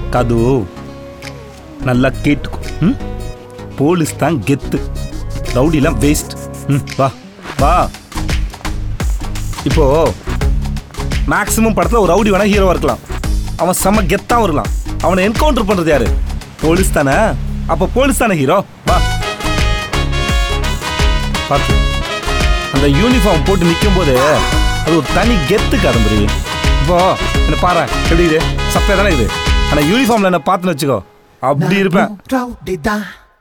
காது நல்லா கேட்டுக்கோ ம் போலீஸ் தான் கெத்து ரவுடிலாம் வேஸ்ட் ம் வா வா இப்போ மேக்ஸிமம் படத்தில் ஒரு ரவுடி வேணா ஹீரோவாக இருக்கலாம் அவன் செம்ம கெத்தாக இருக்கலாம் அவனை என்கவுண்டர் பண்ணுறது யாரு போலீஸ் தானே அப்போ போலீஸ் தானே ஹீரோ வா பார்த்து அந்த யூனிஃபார்ம் போட்டு நிற்கும் போது அது ஒரு தனி கெத்து காதம்பரி இப்போ என்ன பாரு எப்படி இது சப்பையா தானே இது ஆனால் யூனிஃபார்மில் என்ன பார்த்துன்னு வச்சுக்கோ அப்படி இருப்பேன் Rowdy da,